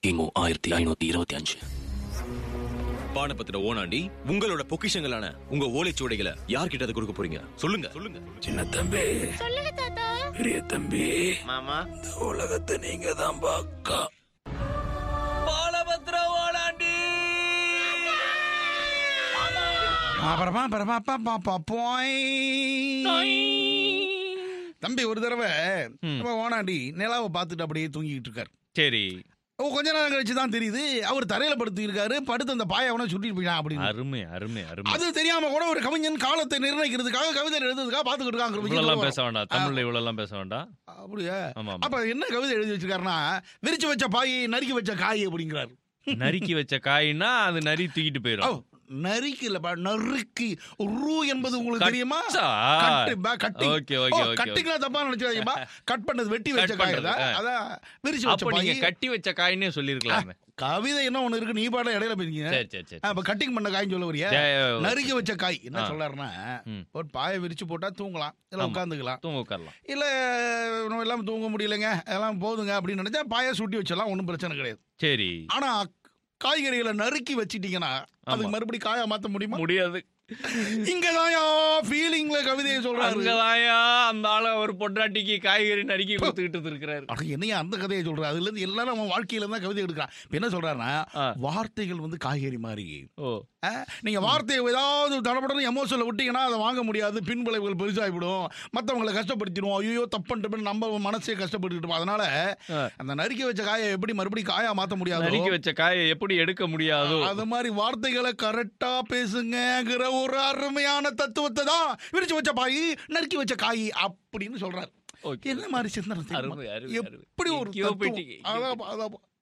கிமு ஆயிரத்தி ஐநூத்தி இருபத்தி அஞ்சு பானபத்திர ஓனாண்டி உங்களோட பொக்கிஷங்களான உங்க ஓலைச்சுவடைகளை யார்கிட்ட அதை கொடுக்க போறீங்க சொல்லுங்க சொல்லுங்க சின்ன தம்பி சொல்லுங்க தாத்தா பெரிய தம்பி மாமா இந்த உலகத்தை நீங்க தான் பாக்கா பாலபத்திர ஓனாண்டி அப்புறமா அப்புறமா அப்பா பாப்பா போய் தம்பி ஒரு தடவை நம்ம ஓனாண்டி நிலாவை பார்த்துட்டு அப்படியே தூங்கிட்டு இருக்காரு சரி ஓ கொஞ்ச நேரம் கழிச்சு தான் தெரியுது அவர் தரையில படுத்து இருக்காரு படுத்து அந்த பாய அவனை சுட்டிட்டு போயிட்டான் அப்படின்னு அருமை அருமை அருமை அது தெரியாம கூட ஒரு கவிஞன் காலத்தை நிர்ணயிக்கிறதுக்காக கவிதை எழுதுறதுக்காக பாத்துக்கிட்டு இருக்காங்க இவ்வளவு ஒரு பேச வேண்டாம் தமிழ்ல இவ்வளவு பேச வேண்டாம் அப்படியா ஆமா ஆமா அப்ப என்ன கவிதை எழுதி வச்சிருக்காருன்னா விரிச்சு வச்ச பாய் நறுக்கி வச்ச காய் அப்படிங்கிறாரு நறுக்கி வச்ச காய்னா அது நரி தூக்கிட்டு ஓ போயிடும் நறுக்கி இல்லப்பா நறுக்கி ரூ என்பது உங்களுக்கு தெரியுமா கச்சா? கட்டு, பா, கட்டிங். ஓகே, ஓ, ஓகே, ஓகே, கட்டிங்லாம் தப்பா நினைச்சாதீங்கப்பா கட் பண்ணது வெட்டி வச்ச கட் காய் பண்றது, தான். ஆ. அதான் விரிச்சு வச்ச அப்ப நீங்க பாய் கட்டி வச்ச காயின்னே சொல்லிருக்கலாமே கவிதை என்ன ஒண்ணு இருக்கு நீ பாட இடையில போயிருக்கீங்க சரி சரி சரி அப்ப கட்டிங் பண்ண காய்னு சொல்ல வரியா சரி, ஓகே. நறுக்கி வச்ச காய் என்ன ஆ. சொல்றாருன்னா ம். ஒரு பாயை விரிச்சு போட்டா தூங்கலாம் இல்ல ஆமா. உட்காந்துக்கலாம் தூங்க உட்காரலாம் இல்ல நம்ம எல்லாம் தூங்க முடியலங்க எல்லாம் போதுங்க அப்படின்னு நினைச்சா பாயை சுட்டி வச்சலாம் ஒன்றும் பிரச்சனை கிடையாது சரி ஆனா காய்கறிகளை நறுக்கி வச்சிட்டீங்கன்னா அதுக்கு ஆமா. மறுபடியும் காயா மாத்த முடியுமா முடியாது இங்கதான் ஃபீலிங்ல கவிதையை சொல்றாரு அங்கதாயா அந்த ஆள ஒரு பொண்டாட்டிக்கு காய்கறி நறுக்கி கொடுத்துக்கிட்டு இருக்கிறாரு அட என்னையா அந்த கதையை சொல்ற அதுல இருந்து எல்லாரும் அவன் வாழ்க்கையில தான் கவிதை எடுக்கிறான் இப்ப என்ன சொல்றாருன்னா ஆ. வார்த்தைகள் வந்து காய்கறி மாதிரி ஓ ஆ, நீங்க வார்த்தையை ஏதாவது தடப்படணும் எமோஷனில் விட்டீங்கன்னா அதை வாங்க முடியாது பின்விளைவுகள் பெருசாகிவிடும் மற்றவங்களை கஷ்டப்படுத்திடுவோம் ஐயோ தப்புன்ட்டு நம்ம மனசே கஷ்டப்பட்டுக்கிட்டோம் அதனால ஆ. அந்த நறுக்கி வச்ச காயை எப்படி மறுபடியும் காயா மாத்த முடியாது நறுக்கி வச்ச காயை எப்படி எடுக்க முடியாதோ அது மாதிரி வார்த்தைகளை கரெக்டா பேசுங்கிற ஒரு அருமையான தத்துவத்தை தான் விரிச்சு வச்ச பாய் நறுக்கி வச்ச காய் அப்படின்னு சொல்றாரு ஓகே. என்ன மாதிரி சிந்தனை தெரியுமா? அருமை, அருமை, அருமை. எப்படி ஒரு எங்கேயோ தத்துவம். போயிட்டீங்க, எங்கேயோ அதான், அதான்.